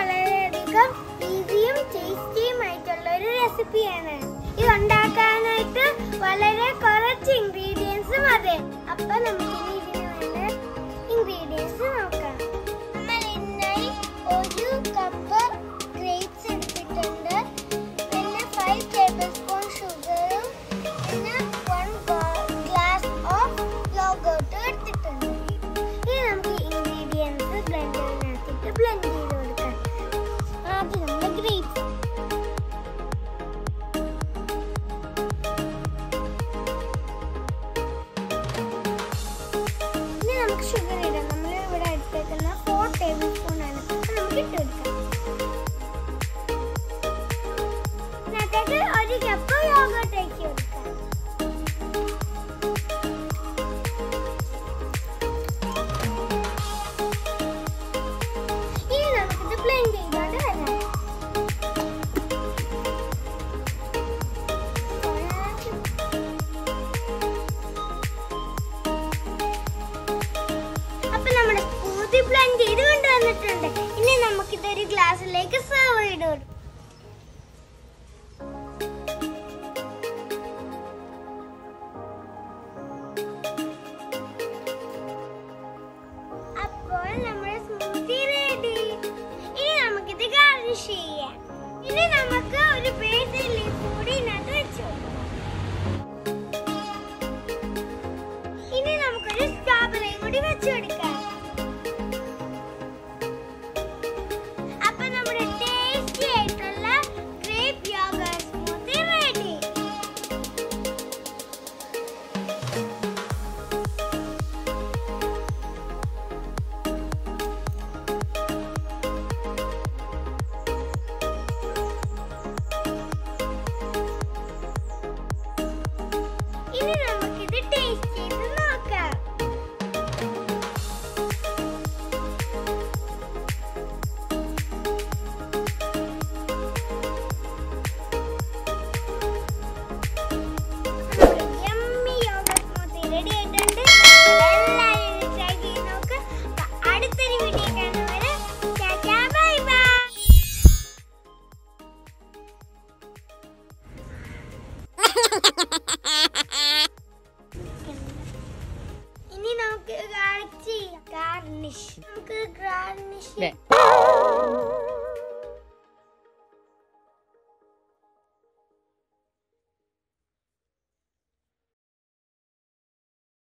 വളരെയധികം ഈസിയും ടേസ്റ്റിയും ആയിട്ടുള്ള ഒരു റെസിപ്പിയാണ് ഇത് ഉണ്ടാക്കാനായിട്ട് വളരെ കുറച്ച് ഇൻഗ്രീഡിയൻസ് മതി അപ്പൊ നമുക്ക് ഇനി ഇതിന് വേണ്ട ഇൻഗ്രീഡിയൻസ് നോക്കാം നമ്മൾ ഇന്നായി ഒരു കപ്പ് ഗ്രേപ്സ് എടുത്തിട്ടുണ്ട് പിന്നെ ഫൈവ് ടേബിൾ സ്പൂൺ ഷുഗറും പിന്നെ വൺ ഗ്ലാസ് ഓഫ് യോഗോട്ട് എടുത്തിട്ടുണ്ട് ഇനി നമുക്ക് ഇൻഗ്രീഡിയൻസ് ബ്ലെൻഡറിനകത്തിട്ട് ബ്ലെൻഡ് ചെയ്ത് കൊടുക്കാം ആദ്യം നമ്മൾ ഗ്രേപ്സ് ഇനി നമുക്ക് ഷുഗർ ഇടാം നമ്മൾ ഇവിടെ എടുത്തേക്കുന്ന ഫോർ ടേബിൾ സ്പൂൺ ആണ് അത് നമുക്ക് ഇട്ട് കൊടുക്കാം ഇതിനകത്തേക്ക് ഒരു കപ്പ് യോഗോട്ട് ഒഴിച്ച് കൊടുക്കാം ഇനി നമുക്കിത് ബ്ലെൻഡ് ചെയ്തോണ്ട് വരാം അപ്പൊ നമ്മുടെ സ്മൂത്തി ബ്ലെൻഡ് ചെയ്ത് കൊണ്ടുവന്നിട്ടുണ്ട് ഇനി നമുക്കിതൊരു ഗ്ലാസ്സിലേക്ക് സെർവ് ചെയ്ത് കൊടുക്കാം അപ്പോൾ നമ്മുടെ സ്മൂത്തി റെഡി ഇനി നമുക്കിത് ഗാർണിഷ് ചെയ്യാം ഇനി നമുക്ക് ഒരു ബേസിൽ ലീഫ് കൂടി ഇതിനകത്ത് വെച്ചു ഇനി നമുക്കൊരു സ്ട്രോബെറിയും കൂടി വെച്ചു കൊടുക്കാം അപ്പൊ നമ്മുടെ ടേസ്റ്റി ആയിട്ടുള്ള ഗ്രേപ്പ് യോഗർട്ട് സ്മൂത്തി റെഡി ഇനി നമുക്കിത് ടേസ്റ്റ് ചെയ്ത് നോക്കാം നമ്മുടെ yummy yogurt smoothie ready ആയിട്ടുണ്ട്. എല്ലാവരും ഇത് try ചെയ്ത് നോക്ക്. അപ്പൊ അടുത്തൊരു വീഡിയോ കാണും വരെ ടാറ്റാ ബൈ ബൈ ഇനി നമുക്ക് ഗാർണിഷ് ചെയ്യാം ഗാർണിഷ് നമുക്ക് ഗാർണിഷ് ദേ. ചെയ്യാം